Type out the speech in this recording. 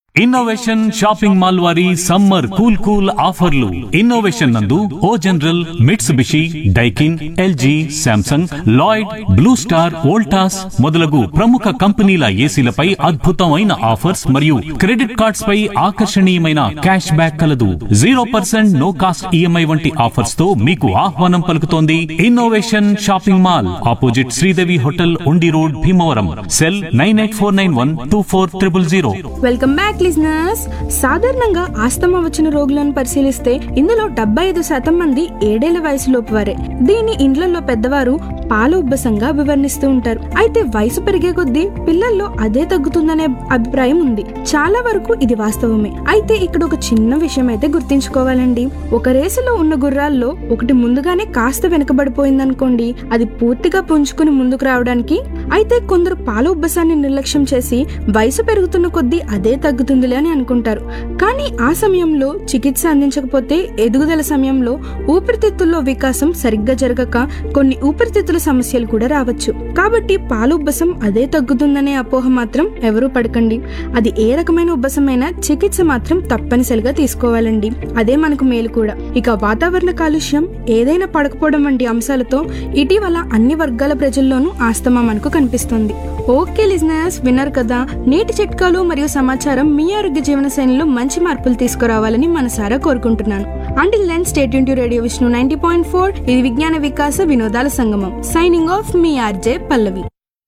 innovation shopping mall వారి summer cool cool ఆఫర్లు innovation నందు O General Mitsubishi Daikin LG Samsung Lloyd Blue Star Voltas మొదలగు ప్రముఖ కంపెనీల ఏసీలపై అద్భుతమైన ఆఫర్స్ మరియు క్రెడిట్ కార్డ్స్ పై ఆకర్షణీయమైన క్యాష్ బ్యాక్ కలదు zero percent no cost EMI వంటి ఆఫర్స్ తో మీకు ఆహ్వానం పలుకుతోంది innovation shopping mall opposite Sridevi hotel Undi road Bhimavaram cell nine eight four nine one two four triple zero welcome back listeners సాధారణంగా ఆస్తమా వచ్చిన రోగులను పరిశీలిస్తే ఇందులో డెబ్బై ఐదు శాతం మంది ఏడేళ్ల వయసులోపు వారే దీన్ని ఇండ్లలో పెద్దవారు పాల ఉబ్బసంగా వివరణిస్తూ ఉంటారు అయితే వయసు పెరిగే కొద్దీ పిల్లల్లో అదే తగ్గుతుందనే అభిప్రాయం ఉంది చాలా వరకు ఇది వాస్తవమే అయితే ఇక్కడ ఒక చిన్న విషయం అయితే గుర్తించుకోవాలండి ఒక రేసులో ఉన్న గుర్రాల్లో ఒకటి ముందుగానే కాస్త వెనకబడిపోయిందనుకోండి అది పూర్తిగా పుంజుకుని ముందుకు రావడానికి అయితే కొందరు పాల ఉబ్బసాన్ని నిర్లక్ష్యం చేసి వయసు పెరుగుతున్న కొద్దీ అదే తగ్గుతుందిలే అని అనుకుంటారు కానీ ఆ సమయంలో చికిత్స అందించకపోతే ఎదుగుదల సమయంలో ఊపిరితిత్తుల్లో వికాసం సరిగ్గా జరగక కొన్ని ఊపిరితిత్తుల సమస్యలు కూడా రావచ్చు కాబట్టి పాల ఉబ్బసం అదే తగ్గుతుందనే అపోహ మాత్రం ఎవరూ పడకండి అది ఏ రకమైన ఉబ్బసమైనా చికిత్స మాత్రం తప్పనిసరిగా తీసుకోవాలండి అదే మనకు మేలు కూడా ఇక వాతావరణ కాలుష్యం ఏదైనా పడకపోవడం వంటి అంశాలతో ఇటీవల అన్ని వర్గాల ప్రజల్లోనూ ఆస్తమా మనకు కనిపిస్తుంది ఓకే లిజనర్స్ విన్నారు కదా నేటి చిట్కాలు మరియు సమాచారం మీ ఆరోగ్య జీవన శైలిలో మంచి మార్పులు తీసుకురావాలని మనసారా కోరుకుంటున్నాను until then stay tuned to radio Vishnu ninety point four ఇది విజ్ఞాన వికాస వినోదాల సంగమం సైనింగ్ ఆఫ్ మీ ఆర్జే పల్లవి